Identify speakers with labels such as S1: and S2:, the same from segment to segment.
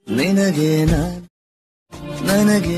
S1: ನಿನಗೆ ನಾನು ನನಗೆ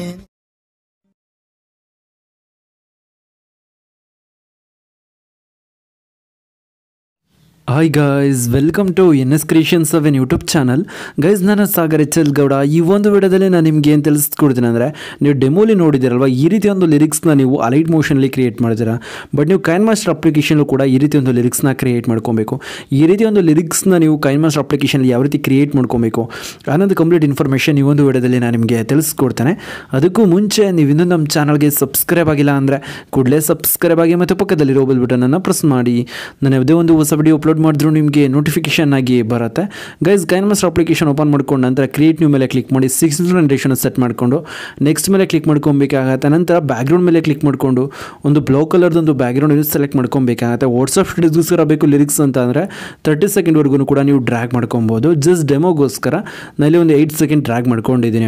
S2: hi guys welcome to N S creations of N YouTube channel guys ನಾನು ಸಾಗರ್ ಎಚ್ ಎಲ್ ಗೌಡ ಈ ಒಂದು ವಿಡಿಯೋದಲ್ಲಿ ನಾನು ನಿಮ್ಗೆ ಏನು ತಿಳಿಸ್ಕೊಡ್ತೀನಿ ಅಂದರೆ ನೀವು ಡೆಮೋಲಿ ನೋಡಿದ್ದೀರಲ್ವ ಈ ರೀತಿ ಒಂದು ಲಿರಿಕ್ಸ್ನ ನೀವು ಅಲೈಟ್ ಮೋಷನಲ್ಲಿ ಕ್ರಿಯೇಟ್ ಮಾಡ್ತೀರಾ ಬಟ್ ನೀವು ಕೈನ್ ಮಾಸ್ಟರ್ ಅಪ್ಲಿಕೇಶನ್ಲು ಕೂಡ ಈ ರೀತಿ ಒಂದು ಲಿರಿಕ್ಸ್ನ ಕ್ರಿಯೇಟ್ ಮಾಡ್ಕೊಬೇಕು ಈ ರೀತಿ ಒಂದು ಲಿರಿಕ್ಸ್ನ ನೀವು ಕೈನ್ ಮಾಸ್ಟರ್ ಅಪ್ಲಿಕೇಶನಲ್ಲಿ ಯಾವ ರೀತಿ ಕ್ರಿಯೇಟ್ ಮಾಡ್ಕೊಬೇಕು ಅನ್ನೋದು ಕಂಪ್ಲೀಟ್ ಇನ್ಫಾರ್ಮೇಷನ್ ಈ ಒಂದು ವಿಡಿಯೋದಲ್ಲಿ ನಾನು ನಿಮಗೆ ತಿಳಿಸ್ಕೊಡ್ತೇನೆ ಅದಕ್ಕೂ ಮುಂಚೆ ನೀವು ಇನ್ನೂ ನಮ್ಮ ಚಾನಲ್ಗೆ ಸಬ್ಸ್ಕ್ರೈಬ್ ಆಗಿಲ್ಲ ಅಂದರೆ ಕೂಡಲೇ ಸಬ್ಸ್ಕ್ರೈಬ್ ಆಗಿ ಮತ್ತು ಪಕ್ಕದಲ್ಲಿರೋ ಬೆಲ್ ಬಟನನ್ನು ಪ್ರೆಸ್ ಮಾಡಿ ನಾನು ಯಾವುದೇ ಒಂದು ಹೊಸ ವಿಡಿಯೋ ಅಪ್ಲೋಡ್ ಮಾಡಿದ್ರು ನಿಮಗೆ ನೋಟಿಫಿಕೇಶನ್ ಆಗಿ ಬರುತ್ತೆ guys KineMaster application open ಮಾಡ್ಕೊಂಡು ನಂತರ ಕ್ರಿಯೇಟ್ ನ್ಯೂ ಮೇಲೆ ಕ್ಲಿಕ್ ಮಾಡಿ ಸಿಕ್ಸ್ ರೇಷನ್ ಸೆಟ್ ಮಾಡಿಕೊಂಡು ನೆಕ್ಸ್ಟ್ ಮೇಲೆ ಕ್ಲಿಕ್ ಮಾಡ್ಕೊಬೇಕಾಗತ್ತೆ ನಂತರ ಬ್ಯಾಕ್ಗ್ರೌಂಡ್ ಮೇಲೆ ಕ್ಲಿಕ್ ಮಾಡಿಕೊಂಡು ಒಂದು ಬ್ಲೂ ಕಲರ್ದೊಂದು ಬ್ಯಾಕ್ಗ್ರೌಂಡ್ ಸೆಲೆಕ್ಟ್ ಮಾಡ್ಕೊಬೇಕಾಗತ್ತೆ ವಾಟ್ಸಪ್ ಸ್ಟೇಟಸ್ಗೋಸ್ಕರ ಬೇಕು ಲಿರಿಕ್ಸ್ ಅಂತ ಅಂದರೆ ತರ್ಟಿ ಸೆಕೆಂಡ್ವರೆಗೂ ಕೂಡ ನೀವು ಡ್ರ್ಯಾಗ್ ಮಾಡ್ಕೊಬೋದು ಜಸ್ಟ್ ಡೆಮೋಗೋಸ್ಕರ ನಾನಲ್ಲಿ ಒಂದು ಏಯ್ಟ್ ಸೆಕೆಂಡ್ ಡ್ರ್ಯಾಗ್ ಮಾಡ್ಕೊಂಡಿದ್ದೀನಿ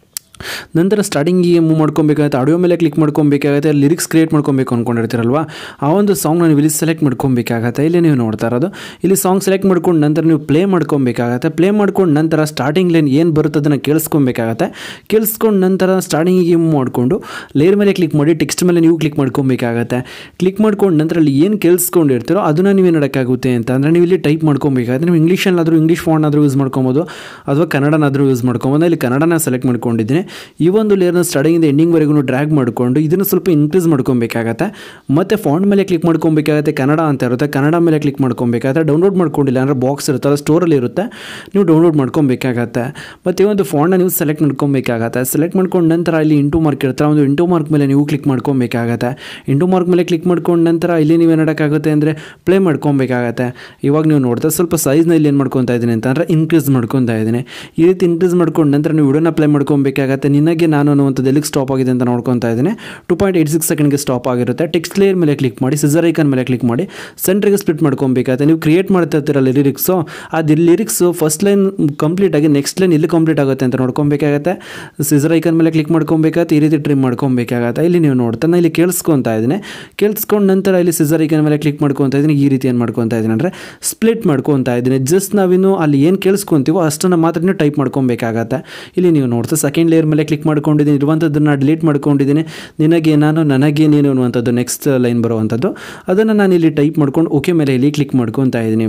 S2: ನಂತರ ಸ್ಟಾರ್ಟಿಂಗಿಗೆ ಮೂವ್ ಮಾಡ್ಕೊಬೇಕಾಗುತ್ತೆ ಆಡಿಯೋ ಮೇಲೆ ಕ್ಲಿಕ್ ಮಾಡ್ಕೊಬೇಕಾಗುತ್ತೆ ಲಿರಿಕ್ಸ್ ಕ್ರಿಯೇಟ್ ಮಾಡ್ಕೊಬೇಕು ಅಂದ್ಕೊಂಡಿರ್ತೀರಲ್ವ ಆ ಒಂದು ಸಾಂಗ್ ನೀವು ಇಲ್ಲಿ ಸೆಲೆಕ್ಟ್ ಮಾಡ್ಕೊಬೇಕಾಗತ್ತೆ ಇಲ್ಲಿ ನೀವು ನೋಡ್ತಾ ಇರೋದು ಇಲ್ಲಿ ಸಾಂಗ್ ಸೆಲೆಕ್ಟ್ ಮಾಡ್ಕೊಂಡು ನಂತರ ನೀವು ಪ್ಲೇ ಮಾಡ್ಕೊಬೇಕಾಗತ್ತೆ ಪ್ಲೇ ಮಾಡ್ಕೊಂಡು ನಂತರ ಸ್ಟಾರ್ಟಿಂಗ್ ಲೈನ್ ಏನು ಬರುತ್ತೆ ಅದನ್ನು ಕೇಳಿಸ್ಕೊಬೇಕಾಗತ್ತೆ ಕೇಳಿಸ್ಕೊಂಡು ನಂತರ ಸ್ಟಾರ್ಟಿಂಗಿಗೆ ಮೂವ್ ಮಾಡಿಕೊಂಡು ಲೇಯರ್ ಮೇಲೆ ಕ್ಲಿಕ್ ಮಾಡಿ ಟೆಕ್ಸ್ಟ್ ಮೇಲೆ ನೀವು ಕ್ಲಿಕ್ ಮಾಡ್ಕೊಬೇಕಾಗತ್ತೆ ಕ್ಲಿಕ್ ಮಾಡ್ಕೊಂಡು ನಂತರ ಅಲ್ಲಿ ಏನು ಕೇಳಿಸ್ಕೊಂಡಿರ್ತೀರೋ ಅದನ್ನು ನೀವು ನೋಡೋಕ್ಕಾಗುತ್ತೆ ಅಂತ ಅಂದರೆ ನೀವು ಇಲ್ಲಿ ಟೈಪ್ ಮಾಡ್ಕೊಬೇಕಾಗುತ್ತೆ ನೀವು ಇಂಗ್ಲೀಷಲ್ಲಾದರೂ ಇಂಗ್ಲೀಷ್ ಫಾಂಟ್ನಾದರೂ ಯೂಸ್ ಮಾಡ್ಕೊಬೋದು ಅಥವಾ ಕನ್ನಡನಾದರೂ ಯೂಸ್ ಮಾಡ್ಕೊಬೋದು ಇಲ್ಲಿ ಕನ್ನಡನ ಸೆಲೆಕ್ಟ್ ಮಾಡ್ಕೊಂಡಿದ್ದೀನಿ ಈ ಒಂದು ಲೇಯರ್ನ ಸ್ಟಾರ್ಟಿಂಗಿಂದ ಎಂಡಿಂಗ್ವರೆಗೂ ಡ್ರ್ಯಾಗ್ ಮಾಡಿಕೊಂಡು ಇದನ್ನು ಸ್ವಲ್ಪ ಇನ್ಕ್ರೀಸ್ ಮಾಡ್ಕೊಬೇಕಾಗತ್ತೆ ಮತ್ತು ಫಾಂಟ್ ಮೇಲೆ ಕ್ಲಿಕ್ ಮಾಡ್ಕೊಬೇಕಾಗತ್ತೆ ಕನ್ನಡ ಅಂತ ಇರುತ್ತೆ ಕನ್ನಡ ಮೇಲೆ ಕ್ಲಿಕ್ ಮಾಡ್ಕೊಬೇಕಾಗತ್ತೆ ಡೌನ್ಲೋಡ್ ಮಾಡ್ಕೊಂಡಿಲ್ಲ ಅಂದರೆ ಬಾಕ್ಸ್ ಇರುತ್ತಲ್ಲ ಸ್ಟೋರಲ್ಲಿ ಇರುತ್ತೆ ನೀವು ಡೌನ್ಲೋಡ್ ಮಾಡ್ಕೊಬೇಕಾಗತ್ತೆ ಮತ್ತು ಈ ಒಂದು ಫಾಂಟ್ನ ನೀವು ಸೆಲೆಕ್ಟ್ ಮಾಡ್ಕೊಬೇಕಾಗತ್ತೆ ಸೆಲೆಕ್ಟ್ ಮಾಡ್ಕೊಂಡು ನಂತರ ಇಲ್ಲಿ ಇಂಟು ಮಾರ್ಕ್ ಇರ್ತಾರೆ ಒಂದು ಇಂಟು ಮಾರ್ಕ್ ಮೇಲೆ ನೀವು ಕ್ಲಿಕ್ ಮಾಡ್ಕೊಬೇಕಾಗತ್ತೆ ಇಂಟು ಮಾರ್ಕ್ ಮೇಲೆ ಕ್ಲಿಕ್ ಮಾಡ್ಕೊಂಡು ನಂತರ ಇಲ್ಲಿ ನೀವು ಏನಾಡೋಕ್ಕಾಗುತ್ತೆ ಅಂದರೆ ಪ್ಲೇ ಮಾಡ್ಕೊಬೇಕಾಗತ್ತೆ ಇವಾಗ ನೀವು ನೋಡ್ತಾ ಸ್ವಲ್ಪ ಸೈಜ್ನ ಇಲ್ಲಿ ಏನು ಮಾಡ್ಕೊತಾ ಇದ್ದೀನಿ ಅಂತಂದರೆ ಇನ್ಕ್ರೀಸ್ ಮಾಡ್ಕೊತಾ ಇದ್ದೀನಿ ಈ ರೀತಿ ಇನ್ಕ್ರೀಸ್ ಮಾಡ್ಕೊಂಡು ನಂತರ ನೀವು ವಿಡಿಯೋನ ಪ್ಲೇ ಮಾಡ್ಕೊಬೇಕಾಗತ್ತೆ ನಿನಗೆ ನಾನು ಅನ್ನುವಂಥದ್ದು ಎಲ್ಲಿಗೆ ಸ್ಟಾಪ್ ಆಗಿದೆ ಅಂತ ನೋಡ್ಕೊತಾ ಇದ್ದೀನಿ ಟು ಪಾಯಿಂಟ್ ಏಯ್ಟ್ ಸಿಕ್ಸ್ ಸೆಕೆಂಡ್ಗೆ ಸ್ಟಾಪ್ ಆಗಿರುತ್ತೆ ಟೆಕ್ಸ್ಟ್ ಲೇಯರ್ ಮೇಲೆ ಕ್ಲಿಕ್ ಮಾಡಿ ಸಿಸರ್ ಐಕನ್ ಮೇಲೆ ಕ್ಲಿಕ್ ಮಾಡಿ ಸೆಂಟ್ರಿಗೆ ಸ್ಪ್ಲಿಟ್ ಮಾಡ್ಕೊಬೇಕಾಗುತ್ತೆ ನೀವು ಕ್ರಿಯೇಟ್ ಮಾಡ್ತಾ ಇರ್ತೀರಲ್ಲ ಲಿರಿಕ್ಸು ಅದು ಲಿರಿಕ್ಸು ಫಸ್ಟ್ ಲೈನ್ ಕಂಪ್ಲೀಟ್ ಆಗಿ ನೆಕ್ಸ್ಟ್ ಲೈನ್ ಇಲ್ಲಿ ಕಂಪ್ಲೀಟ್ ಆಗುತ್ತೆ ಅಂತ ನೋಡ್ಕೊಬೇಕಾಗತ್ತೆ ಸಿಸರ್ ಐಕನ್ ಮೇಲೆ ಕ್ಲಿಕ್ ಮಾಡ್ಕೊಬೇಕಾಗತ್ತೆ ಈ ರೀತಿ ಟ್ರಿಮ್ ಮಾಡ್ಕೊಬೇಕಾಗತ್ತೆ ಇಲ್ಲಿ ನೀವು ನೋಡ್ತಾ ನಾನು ಇಲ್ಲಿ ಕೇಳಿಸ್ಕೊತಾ ಇದ್ದೀನಿ ಕೇಳಿಸ್ಕೊಂಡು ನಂತರ ಇಲ್ಲಿ ಸಿಸರ್ ಐಕನ್ ಮೇಲೆ ಕ್ಲಿಕ್ ಮಾಡ್ಕೊತಾ ಇದ್ದೀನಿ ಈ ರೀತಿ ಏನು ಮಾಡ್ಕೊತಾ ಇದ್ದೀನಿ ಅಂದರೆ ಸ್ಪ್ಲಿಟ್ ಮಾಡ್ಕೊತಾ ಇದ್ದೀನಿ ಜಸ್ಟ್ ನಾವಿನ್ನು ಅಲ್ಲಿ ಏನು ಕೇಳಿಸ್ಕೊಂತೀವೋ ಅಷ್ಟನ್ನು ಮಾತ್ರ ನೀವು ಟೈಪ್ ಮಾಡ್ಕೊಬೇಕಾಗತ್ತೆ ಇಲ್ಲಿ ನೀವು ನೋಡ್ತಾ ಸೆಕೆಂಡ್ ಲೇಯರ್ ಮೇಲೆ ಕ್ಲಿಕ್ ಮಾಡ್ಕೊಂಡಿದ್ದೀನಿ ಇರುವಂಥದ್ದನ್ನು ಡಿಲೀಟ್ ಮಾಡ್ಕೊಂಡಿದ್ದೀನಿ ನಿನಗೆ ನಾನು ನನಗೆ ನೀನು ಅನ್ನುವಂಥದ್ದು ನೆಕ್ಸ್ಟ್ ಲೈನ್ ಬರುವಂಥದ್ದು ಅದನ್ನು ನಾನು ಇಲ್ಲಿ ಟೈಪ್ ಮಾಡ್ಕೊಂಡು ಓಕೆ ಮೇಲೆ ಇಲ್ಲಿ ಕ್ಲಿಕ್ ಮಾಡ್ಕೊತಾ ಇದ್ದೀನಿ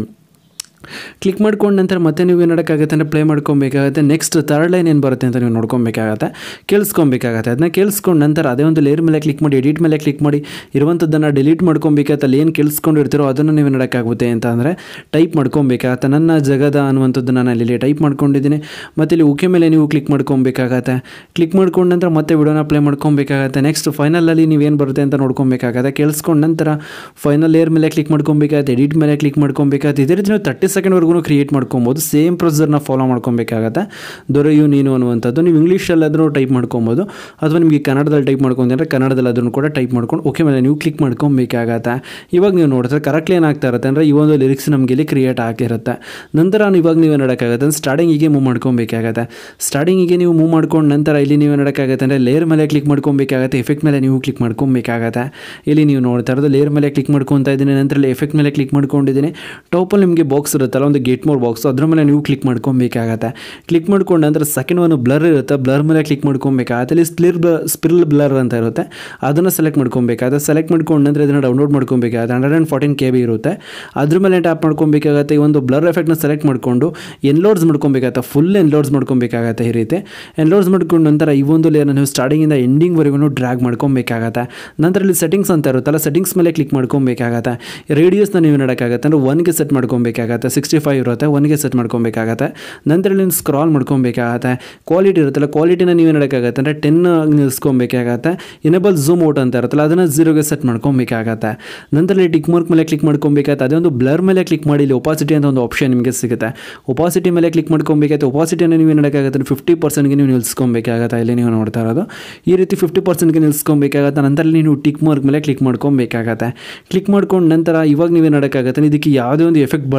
S2: ಕ್ಲಿಕ್ ಮಾಡ್ಕೊಂಡು ನಂತರ ಮತ್ತೆ ನೀವು ಏನು ಮಾಡೋಕ್ಕಾಗತ್ತೆ ಅಂದರೆ ಪ್ಲೇ ಮಾಡ್ಕೊಬೇಕಾಗತ್ತೆ ನೆಕ್ಸ್ಟ್ ತರ್ಡ್ ಲೈನ್ ಏನು ಬರುತ್ತೆ ಅಂತ ನೀವು ನೋಡ್ಕೊಬೇಕಾಗತ್ತೆ ಕೇಳಿಸ್ಕೊಬೇಕಾಗತ್ತೆ ಅದನ್ನ ಕೇಳಿಸ್ಕೊಂಡು ನಂತರ ಅದೇ ಒಂದು ಲೇಯರ್ ಮೇಲೆ ಕ್ಲಿಕ್ ಮಾಡಿ ಎಡಿಟ್ ಮೇಲೆ ಕ್ಲಿಕ್ ಮಾಡಿ ಇರುವಂಥದ್ದನ್ನು ಡಿಲೀಟ್ ಮಾಡ್ಕೊಬೇಕಾಗತ್ತೆ ಅಲ್ಲಿ ಏನು ಕೇಳಿಸ್ಕೊಂಡಿರ್ತೀರೋ ಅದನ್ನು ನೀವು ನೋಡೋಕ್ಕಾಗುತ್ತೆ ಅಂತ ಅಂದರೆ ಟೈಪ್ ಮಾಡ್ಕೊಬೇಕಾಗತ್ತೆ ನನ್ನ ಜಗದ ಅನ್ನುವಂಥದ್ದನ್ನು ನಾನು ಇಲ್ಲಿ ಟೈಪ್ ಮಾಡ್ಕೊಂಡಿದ್ದೀನಿ ಮತ್ತು ಇಲ್ಲಿ ಓಕೆ ಮೇಲೆ ನೀವು ಕ್ಲಿಕ್ ಮಾಡ್ಕೊಬೇಕಾಗತ್ತೆ ಕ್ಲಿಕ್ ಮಾಡ್ಕೊಂಡು ನಂತರ ಮತ್ತೆ ವಿಡಿಯೋನ ಪ್ಲೇ ಮಾಡ್ಕೊಬೇಕಾಗತ್ತೆ ನೆಕ್ಸ್ಟ್ ಫೈನಲಲ್ಲಿ ನೀವೇನು ಬರುತ್ತೆ ಅಂತ ನೋಡ್ಕೊಬೇಕಾಗತ್ತೆ ಕೇಳಿಸ್ಕೊಂಡು ನಂತರ ಫೈನಲ್ ಲೇಯರ್ ಮೇಲೆ ಕ್ಲಿಕ್ ಮಾಡ್ಕೊಬೇಕಾಗತ್ತೆ ಎಡಿಟ್ ಮೇಲೆ ಕ್ಲಿಕ್ ಮಾಡ್ಕೊಬೇಕಾಗತ್ತೆ ಇದೇ ರೀತಿ ನೀವು ತರ್ಟಿ ಸೆಕೆಂಡ್ವರೆಗೂ ಕ್ರಿಯೇಟ್ ಮಾಡ್ಕೊಬೋದು ಸೇಮ್ ಪ್ರೊಸೀಜರ್ನ ಫಾಲೋ ಮಾಡ್ಕೊಬೇಕಾಗತ್ತೆ ದೊರೆಯು ನೀನು ಅನ್ನುವಂಥದ್ದು ನೀವು ಇಂಗ್ಲೀಷಲ್ಲಾದರೂ ಟೈಪ್ ಮಾಡ್ಕೊಬೋದು ಅಥವಾ ನಿಮಗೆ ಕನ್ನಡದಲ್ಲಿ ಟೈಪ್ ಮಾಡ್ಕೊಂಡ್ರೆ ಕನ್ನಡದಲ್ಲಿ ಅದನ್ನು ಕೂಡ ಟೈಪ್ ಮಾಡ್ಕೊಂಡು ಓಕೆ ಮೇಲೆ ನೀವು ಕ್ಲಿಕ್ ಮಾಡ್ಕೊಬೇಕಾಗತ್ತೆ ಇವಾಗ ನೀವು ನೋಡಿದ್ರೆ ಕರೆಕ್ಟ್ಲಿ ಏನಾಗ್ತಾ ಇರುತ್ತೆ ಅಂದರೆ ಈ ಒಂದು ಲಿರಿಕ್ಸ್ ನಮಗೆ ಇಲ್ಲಿ ಕ್ರಿಯೇಟ್ ಆಗಿರುತ್ತೆ ನಂತರ ಇವಾಗ ನೀವು ನೋಡೋಕ್ಕಾಗತ್ತೆ ಅಂದರೆ ಸ್ಟಾರ್ಟಿಂಗಿಗೆ ಮೂವ್ ಮಾಡ್ಕೊಬೇಕಾಗತ್ತೆ ಸ್ಟಾರ್ಟಿಂಗಿಗೆ ನೀವು ಮೂವ್ ಮಾಡ್ಕೊಂಡು ನಂತರ ಇಲ್ಲಿ ನೀವು ನೋಡೋಕ್ಕಾಗತ್ತೆ ಅಂದರೆ ಲೇಯರ್ ಮೇಲೆ ಕ್ಲಿಕ್ ಮಾಡ್ಕೊಬೇಕಾಗತ್ತೆ ಎಫೆಕ್ಟ್ ಮೇಲೆ ನೀವು ಕ್ಲಿಕ್ ಮಾಡ್ಕೊಬೇಕಾಗತ್ತೆ ಇಲ್ಲಿ ನೀವು ನೋಡ್ತಾ ಇರೋದು ಲೇಯರ್ ಮೇಲೆ ಕ್ಲಿಕ್ ಮಾಡ್ಕೊತಾ ಇದ್ದೀನಿ ನಂತರ ಇಲ್ಲಿ ಎಫೆಕ್ಟ್ ಮೇಲೆ ಕ್ಲಿಕ್ ಮಾಡ್ಕೊಂಡಿದ್ದೀನಿ ಟಾಪಲ್ಲಿ ನಿಮಗೆ ಬಾಕ್ಸ್ ಇರುತ್ತಲ್ಲ ಒಂದು ಗೇಟ್ ಮೋರ್ ಬಾಕ್ಸ್ ಅದ್ರ ಮೇಲೆ ನೀವು ಕ್ಲಿಕ್ ಮಾಡ್ಕೊಬೇಕಾಗತ್ತೆ ಕ್ಲಿಕ್ ಮಾಡ್ಕೊಂಡು ನಂತರ ಸೆಕೆಂಡ್ ಒಂದು ಬ್ಲರ್ ಇರುತ್ತೆ ಬ್ಲರ್ ಮೇಲೆ ಕ್ಲಿಕ್ ಮಾಡ್ಕೊಬೇಕಾಗತ್ತೆ ಇಲ್ಲಿ ಸ್ಪ್ಲಿರ್ ಬ ಸ್ಪಿರಲ್ ಬ್ಲರ್ ಅಂತ ಇರುತ್ತೆ ಅದನ್ನು ಸೆಲೆಕ್ಟ್ ಮಾಡ್ಕೊಬೇಕಾಗತ್ತೆ ಸೆಲೆಕ್ಟ್ ಮಾಡ್ಕೊಂಡು ನಂತರ ಇದನ್ನು ಡೌನ್ಲೋಡ್ ಮಾಡ್ಕೊಬೇಕಾಗತ್ತೆ hundred and fourteen K B ಇರುತ್ತೆ ಅದ್ರ ಮೇಲೆ ಟ್ಯಾಪ್ ಮಾಡ್ಕೊಬೇಕಾಗತ್ತೆ ಈ ಒಂದು ಬ್ಲರ್ ಎಫೆಕ್ಟ್ನ ಸೆಲೆಕ್ಟ್ ಮಾಡಿಕೊಂಡು ಎನ್ಲೋಡ್ಸ್ ಮಾಡ್ಕೊಬೇಕಾಗತ್ತೆ ಫುಲ್ ಎನ್ಲೋಡ್ಸ್ ಮಾಡ್ಕೊಬೇಕಾಗತ್ತೆ ಈ ರೀತಿ ಎನ್ಲೋಡ್ಸ್ ಮಾಡ್ಕೊಂಡು ನಂತರ ಈ ಒಂದು ಲೇಯರ್ನ ನೀವು ಸ್ಟಾರ್ಟಿಂಗಿಂದ ಎಂಡಿಂಗ್ವರೆಗೂ ಡ್ರ್ಯಾಗ್ ಮಾಡ್ಕೊಬೇಕಾಗತ್ತೆ ನಂತರ ಇಲ್ಲಿ ಸೆಟ್ಟಿಂಗ್ಸ್ ಅಂತ ಇರುತ್ತಲ್ಲ ಸೆಟ್ಟಿಂಗ್ಸ್ ಮೇಲೆ ಕ್ಲಿಕ್ ಮಾಡ್ಕೊಬೇಕಾಗತ್ತೆ ರೇಡಿಯಸ್ನ ನೀವು ನೋಡೋಕ್ಕಾಗತ್ತೆ ಅಂದರೆ ಒನ್ಗೆ ಸೆಟ್ ಮಾಡ್ಕೊಬೇಕಾಗತ್ತೆ ಸಿಕ್ಸ್ಟಿ ಫೈವ್ ಇರುತ್ತೆ ಒನ್ಗೆ ಸೆಟ್ ಮಾಡ್ಕೊಬೇಕಾಗತ್ತೆ ನಂತರ ನೀವು ಸ್ಕ್ರಾಲ್ ಮಾಡ್ಕೊಬೇಕಾಗತ್ತೆ ಕ್ವಾಲಿಟಿ ಇರುತ್ತಲ್ಲ ಕ್ವಾಲಿಟಿನ ನೀವು ನೋಡೋಕ್ಕಾಗತ್ತೆ ಅಂದರೆ ಟೆನ್ ನಿಲ್ಸ್ಕೊಬೇಕಾಗತ್ತೆ ಇನೇಬಲ್ ಝೂಮ್ ಔಟ್ ಅಂತ ಇರುತ್ತಲ್ಲ ಅದನ್ನು ಝೀರೋಗೆ ಸೆಟ್ ಮಾಡ್ಕೊಬೇಕಾಗತ್ತೆ ನಂತರ ಇಲ್ಲಿ ಟಿಕ್ ಮಾರ್ಕ್ ಮೇಲೆ ಕ್ಲಿಕ್ ಮಾಡ್ಕೊಬೇಕಾಗತ್ತೆ ಅದೇ ಒಂದು ಬ್ಲರ್ ಮೇಲೆ ಕ್ಲಿಕ್ ಮಾಡಿ ಇಲ್ಲಿ ಒಪಾಸಿಟಿ ಅಂತ ಒಂದು ಆಪ್ಷನ್ ನಿಮಗೆ ಸಿಗುತ್ತೆ ಒಪಾಸಿಟಿ ಮೇಲೆ ಕ್ಲಿಕ್ ಮಾಡ್ಕೊಬೇಕಾಗತ್ತೆ ಒಪಾಸಿಟಿಯನ್ನು ನೀವು ನೋಡೋಕ್ಕಾಗತ್ತೆ ಫಿಫ್ಟಿ ಪರ್ಸೆಂಟ್ಗೆ ನೀವು ನಿಲ್ಸ್ಕೊಬೇಕಾಗತ್ತೆ ಇಲ್ಲಿ ನೀವು ನೋಡ್ತಾ ಇರೋದು ಈ ರೀತಿ ಫಿಫ್ಟಿ ಪರ್ಸೆಂಟ್ಗೆ ನಿಲ್ಸ್ಕೊಬೇಕಾಗತ್ತೆ ನಂತರ ನೀವು ಟಿಕ್ ಮಾರ್ಕ್ ಮೇಲೆ ಕ್ಲಿಕ್ ಮಾಡ್ಕೊಬೇಕಾಗತ್ತೆ ಕ್ಲಿಕ್ ಮಾಡ್ಕೊಂಡು ನಂತರ ಇವಾಗ ನೀವೇ ನೋಡೋಕ್ಕಾಗತ್ತೆ ಇದಕ್ಕೆ ಯಾವುದೇ ಒಂದು ಎಫೆಕ್ಟ್ ಬರ್ತಾ ಇಲ್ಲ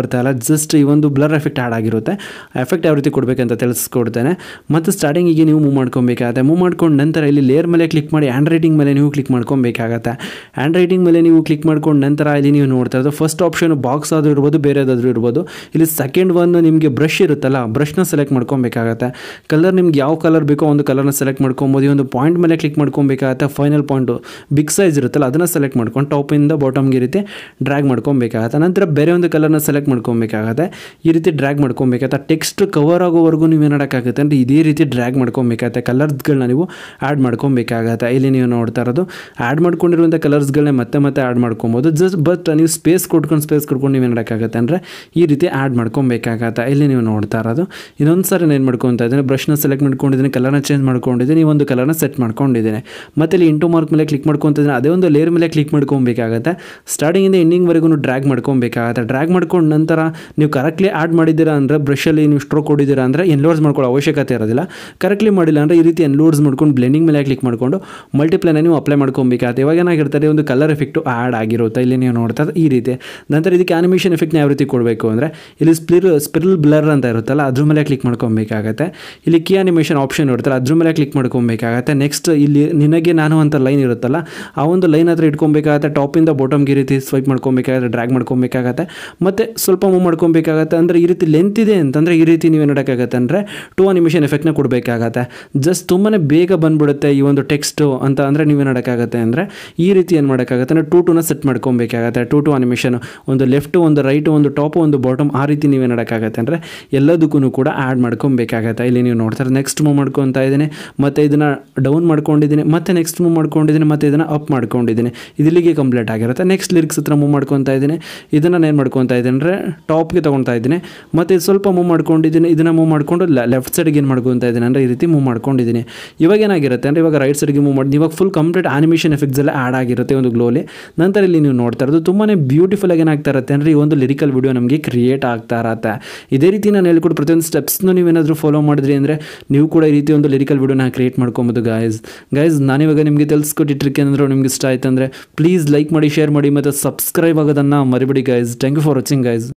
S2: ಜಸ್ಟ್ ಈ ಒಂದು ಬ್ಲರ್ ಎಫೆಕ್ಟ್ ಆ್ಯಡ್ ಆಗಿರುತ್ತೆ ಎಫೆಕ್ಟ್ ಯಾವ ರೀತಿ ಕೊಡಬೇಕಂತ ತಿಳಿಸ್ಕೊಡ್ತೇನೆ ಮತ್ತು ಸ್ಟಾರ್ಟಿಂಗಿಗೆ ನೀವು ಮೂವ್ ಮಾಡ್ಕೊಬೇಕಾಗತ್ತೆ ಮೂವ್ ಮಾಡ್ಕೊಂಡು ನಂತರ ಇಲ್ಲಿ ಲೇಯರ್ ಮೇಲೆ ಕ್ಲಿಕ್ ಮಾಡಿ ಹ್ಯಾಂಡ್ ರೈಟಿಂಗ್ ಮೇಲೆ ನೀವು ಕ್ಲಿಕ್ ಮಾಡ್ಕೊಬೇಕಾಗತ್ತೆ ಹ್ಯಾಂಡ್ ರೈಟಿಂಗ್ ಮೇಲೆ ನೀವು ಕ್ಲಿಕ್ ಮಾಡ್ಕೊಂಡು ನಂತರ ಇಲ್ಲಿ ನೀವು ನೋಡ್ತಾ ಇರೋದು ಫಸ್ಟ್ ಆಪ್ಷನ್ ಬಾಕ್ಸ್ ಆದರೂ ಇರ್ಬೋದು ಬೇರೆದಾದರೂ ಇರ್ಬೋದು ಇಲ್ಲಿ ಸೆಕೆಂಡ್ ಒನ್ ನಿಮಗೆ ಬ್ರಷ್ ಇರುತ್ತಲ್ಲ ಬ್ರಷ್ನ ಸೆಲೆಕ್ಟ್ ಮಾಡ್ಕೊಬೇಕಾಗತ್ತೆ ಕಲರ್ ನಿಮ್ಗೆ ಯಾವ ಕಲರ್ ಬೇಕೋ ಒಂದು ಕಲರ್ನ ಸೆಲೆಕ್ಟ್ ಮಾಡ್ಕೊಬೋದು ಈ ಒಂದು ಪಾಯಿಂಟ್ ಮೇಲೆ ಕ್ಲಿಕ್ ಮಾಡ್ಕೊಬೇಕಾಗತ್ತೆ ಫೈನಲ್ ಪಾಯಿಂಟು ಬಿಗ್ ಸೈಜ್ ಇರುತ್ತಲ್ಲ ಅದನ್ನು ಸೆಲೆಕ್ಟ್ ಮಾಡ್ಕೊಂಡು ಟಾಪಿಂದ ಬಾಟಮ್ಗೆ ಈ ರೀತಿ ಡ್ರ್ಯಾಗ್ ಮಾಡ್ಕೊಬೇಕಾಗತ್ತೆ ನಂತರ ಬೇರೆ ಒಂದು ಕಲರ್ನ ಸೆಲೆಕ್ಟ್ ಮಾಡ್ಕೊಬೇಕಾಗತ್ತೆ ಈ ರೀತಿ ಡ್ರ್ಯಾಗ್ ಮಾಡ್ಕೊಬೇಕಾಗತ್ತೆ ಟೆಕ್ಸ್ಟ್ ಕವರ್ ಆಗೋವರೆಗೂ ನೀವು ಏನು ಮಾಡೋಕ್ಕಾಗುತ್ತೆ ಅಂದರೆ ಇದೇ ರೀತಿ ಡ್ರ್ಯಾಗ್ ಮಾಡ್ಕೊಬೇಕಾಗತ್ತೆ ಕಲರ್ಸ್ಗಳನ್ನ ನೀವು ಆ್ಯಡ್ ಮಾಡ್ಕೊಬೇಕಾಗತ್ತೆ ಇಲ್ಲಿ ನೀವು ನೋಡ್ತಾ ಇರೋದು ಆ್ಯಡ್ ಮಾಡ್ಕೊಂಡಿರುವಂಥ ಕಲರ್ಸ್ಗಳನ್ನ ಮತ್ತೆ ಮತ್ತೆ ಆ್ಯಡ್ ಮಾಡ್ಕೊಬೋದು ಜಸ್ಟ್ ಬಟ್ ನೀವು ಸ್ಪೇಸ್ ಕೊಟ್ಕೊಂಡು ಸ್ಪೇಸ್ ಕೊಟ್ಕೊಂಡು ನೀವು ಏನು ಮಾಡೋಕ್ಕಾಗತ್ತೆ ಅಂದರೆ ಈ ರೀತಿ ಆ್ಯಡ್ ಮಾಡ್ಕೊಬೇಕಾಗತ್ತೆ ಇಲ್ಲಿ ನೀವು ನೋಡ್ತಾ ಇರೋದು ಇನ್ನೊಂದು ಸಾರಿ ನಾನು ಏನು ಮಾಡ್ಕೊತಾ ಇದ್ದೀನಿ ಬ್ರಷ್ನ ಸೆಲೆಕ್ಟ್ ಮಾಡ್ಕೊಂಡಿದ್ದೀನಿ ಕಲರ್ನ ಚೇಂಜ್ ಮಾಡ್ಕೊಂಡಿದ್ದೀನಿ ಈ ಒಂದು ಕಲರ್ನ ಸೆಟ್ ಮಾಡ್ಕೊಂಡಿದ್ದೀನಿ ಮತ್ತೆ ಇಲ್ಲಿ ಇಂಟು ಮಾರ್ಕ್ ಮೇಲೆ ಕ್ಲಿಕ್ ಮಾಡ್ಕೊತಿದ್ದೀನಿ ಅದೇ ಒಂದು ಲೇಯರ್ ಮೇಲೆ ಕ್ಲಿಕ್ ಮಾಡ್ಕೊಬೇಕಾಗತ್ತೆ ಸ್ಟಾರ್ಟಿಂಗಿಂದ ಎಂಡಿಂಗ್ವರೆಗೂ ಡ್ರ್ಯಾಗ್ ಮಾಡ್ಕೊಬೇಕಾಗತ್ತೆ ಡ್ರ್ಯಾಗ್ ಮಾಡ್ಕೊಂಡು ನಂತರ ನೀವು ಕರೆಕ್ಟ್ಲಿ ಆ್ಯಡ್ ಮಾಡಿದ್ದೀರಾ ಅಂದರೆ ಬ್ರಷಲ್ಲಿ ನೀವು ಸ್ಟ್ರೋಕ್ ಕೊಟ್ಟಿದ್ದೀರಾ ಅಂದರೆ ಎನ್ಲೋಡ್ಸ್ ಮಾಡ್ಕೊಳ್ಳೋ ಅವಶ್ಯಕತೆ ಇರೋದಿಲ್ಲ ಕರೆಕ್ಟ್ಲಿ ಮಾಡಿಲ್ಲ ಅಂದರೆ ಈ ರೀತಿ ಎನ್ಲೋಡ್ಸ್ ಮಾಡ್ಕೊಂಡು ಬ್ಲೆಂಡಿಂಗ್ ಮೇಲೆ ಕ್ಲಿಕ್ ಮಾಡಿಕೊಂಡು ಮಲ್ಟಿಪ್ಲೈನ ನೀವು ಅಪ್ಲೈ ಮಾಡ್ಕೊಬೇಕಾಗತ್ತೆ ಇವಾಗ ಏನಾಗಿರ್ತಾರೆ ಒಂದು ಕಲರ್ ಎಫೆಕ್ಟು ಆ್ಯಡ್ ಆಗಿರುತ್ತೆ ಇಲ್ಲಿ ನೀವು ನೋಡ್ತಾ ಇರೋದು ಈ ರೀತಿ ನಂತರ ಇದಕ್ಕೆ ಆನಿಮೇಷನ್ ಎಫೆಕ್ಟ್ನ ಯಾವ ರೀತಿ ಕೊಡಬೇಕು ಅಂದರೆ ಇಲ್ಲಿ ಸ್ಪಿರ್ ಸ್ಪಿರಲ್ ಬ್ಲರ್ ಅಂತ ಇರುತ್ತಲ್ಲ ಅದ್ರ ಮೇಲೆ ಕ್ಲಿಕ್ ಮಾಡ್ಕೊಬೇಕಾಗತ್ತೆ ಇಲ್ಲಿ ಕೀ ಆನಿಮೇಷನ್ ಆಪ್ಷನ್ ಇರುತ್ತಲ್ಲ ಅದ್ರ ಮೇಲೆ ಕ್ಲಿಕ್ ಮಾಡ್ಕೊಬೇಕಾಗತ್ತೆ ನೆಕ್ಸ್ಟ್ ಇಲ್ಲಿ ನಿನಗೆ ನಾನು ಅಂತ ಲೈನ್ ಇರುತ್ತಲ್ಲ ಆ ಒಂದು ಲೈನ್ ಹತ್ರ ಇಟ್ಕೊಬೇಕಾಗತ್ತೆ ಟಾಪಿಂದ ಬಾಟಮ್ಗೆ ಈ ರೀತಿ ಸ್ವೈಪ್ ಮಾಡ್ಕೊಬೇಕಾಗತ್ತೆ ಡ್ರ್ಯಾಗ್ ಮಾಡ್ಕೊಬೇಕಾಗತ್ತೆ ಮತ್ತು ಸ್ವಲ್ಪ ಮೂವ್ ಮಾಡ್ಕೊಬೇಕಾಗತ್ತೆ ಅಂದರೆ ಈ ರೀತಿ ಲೆಂತ್ ಇದೆ ಅಂತಂದರೆ ಈ ರೀತಿ ನೀವು ನೋಡೋಕ್ಕಾಗತ್ತೆ ಅಂದರೆ ಟೂ ಅನಿಮೇಷನ್ ಎಫೆಕ್ಟ್ನ ಕೊಡಬೇಕಾಗತ್ತೆ ಜಸ್ಟ್ ತುಂಬಾ ಬೇಗ ಬಂದ್ಬಿಡುತ್ತೆ ಈ ಒಂದು ಟೆಕ್ಸ್ಟು ಅಂತ ಅಂದರೆ ನೀವೇನು ಮಾಡೋಕ್ಕಾಗತ್ತೆ ಅಂದರೆ ಈ ರೀತಿ ಏನು ಮಾಡೋಕ್ಕಾಗತ್ತೆ ಅಂದರೆ ಟೂ ಟೂನ ಸೆಟ್ ಮಾಡ್ಕೊಬೇಕಾಗತ್ತೆ ಟೂ ಟು ಅನಿಮೇಷನ್ ಒಂದು ಲೆಫ್ಟು ಒಂದು ರೈಟು ಒಂದು ಟಾಪು ಒಂದು ಬಾಟಮ್ ಆ ರೀತಿ ನೀವೇನು ಮಾಡೋಕ್ಕಾಗತ್ತೆ ಅಂದರೆ ಎಲ್ಲದಕ್ಕೂ ಕೂಡ ಆ್ಯಡ್ ಮಾಡ್ಕೊಬೇಕಾಗತ್ತೆ ಇಲ್ಲಿ ನೀವು ನೋಡ್ತಾರೆ ನೆಕ್ಸ್ಟ್ ಮೂವ್ ಮಾಡ್ಕೊತಾ ಇದ್ದೀನಿ ಮತ್ತು ಇದನ್ನು ಡೌನ್ ಮಾಡ್ಕೊಂಡಿದ್ದೀನಿ ಮತ್ತು ನೆಕ್ಸ್ಟ್ ಮೂವ್ ಮಾಡ್ಕೊಂಡಿದ್ದೀನಿ ಮತ್ತು ಇದನ್ನು ಅಪ್ ಮಾಡ್ಕೊಂಡಿದ್ದೀನಿ ಇದಿಲ್ಲಿಗೆ ಕಂಪ್ಲೀಟ್ ಆಗಿರುತ್ತೆ ನೆಕ್ಸ್ಟ್ ಲಿರಿಕ್ಸ್ ಹತ್ರ ಮೂವ್ ಮಾಡ್ಕೊತಾ ಇದ್ದೀನಿ ಇದನ್ನು ನಾನು ಏನು ಮಾಡ್ಕೊತಾ ಇದ್ದೀನಿ ಅಂದರೆ ಟಾಪ್ಗೆ ತೊಗೊತಾ ಇದ್ದೀನಿ ಮತ್ತು ಇದು ಸ್ವಲ್ಪ ಮೂವ್ ಮಾಡ್ಕೊಂಡಿದ್ದೀನಿ ಇದನ್ನು ಮೂವ್ ಮಾಡಿಕೊಂಡು ಲೆಫ್ಟ್ ಸೈಡ್ಗೆ ಏನು ಮಾಡ್ಕೊತಾ ಇದ್ದೀನಿ ಅಂದರೆ ಈ ರೀತಿ ಮೂವ್ ಮಾಡ್ಕೊಂಡಿದ್ದೀನಿ ಇವಾಗ ಏನಾಗಿರುತ್ತೆ ಅಂದರೆ ಇವಾಗ ರೈಟ್ ಸೈಡ್ಗೆ ಮೂವ್ ಮಾಡಿ ಇವಾಗ ಫುಲ್ ಕಂಪ್ಲೀಟ್ ಆನಿಮೇಷನ್ ಎಫೆಕ್ಟ್ಸ್ ಎಲ್ಲ ಆ್ಯಡ್ ಆಗಿರುತ್ತೆ ಒಂದು ಗ್ಲೋಲಿ ನಂತರ ಇಲ್ಲಿ ನೀವು ನೋಡ್ತಾ ಇರೋದು ತುಂಬಾ ಬ್ಯೂಟಿಫುಲ್ ಆಗಿ ಏನಾಗ್ತಾ ಇರುತ್ತೆ ಅಂದರೆ ಈ ಒಂದು ಲಿರಿಕಲ್ ವಿಡಿಯೋ ನಮಗೆ ಕ್ರಿಯೇಟ್ ಆಗ್ತಾ ಇರತ್ತೆ ಇದೇ ರೀತಿ ನಾನು ಹೇಳ್ಕೊಟ್ಟು ಪ್ರತಿಯೊಂದು ಸ್ಟೆಪ್ಸ್ನು ನೀವೇನಾದರೂ ಫಾಲೋ ಮಾಡಿದ್ರಿ ಅಂದರೆ ನೀವು ಕೂಡ ಈ ರೀತಿ ಒಂದು ಲಿರಿಕಲ್ ವಿಡಿಯೋನ ಕ್ರಿಯೇಟ್ ಮಾಡ್ಕೊಬೋದು ಗಾಯ್ಸ್ ಗೈಸ್ ನಾನಿವಾಗ ನಿಮಗೆ ತಿಳಿಸ್ಕೊಟ್ಟಿಟ್ರಿಕೆ ಏನಾದರೂ ನಿಮ್ಗೆ ಇಷ್ಟ ಆಯ್ತು ಅಂದರೆ ಪ್ಲೀಸ್ ಲೈಕ್ ಮಾಡಿ ಶೇರ್ ಮಾಡಿ ಮತ್ತು ಸಬ್ಸ್ಕ್ರೈಬ್ ಆಗೋದನ್ನು ಮರಿಬೇಡಿ guys thank you for watching guys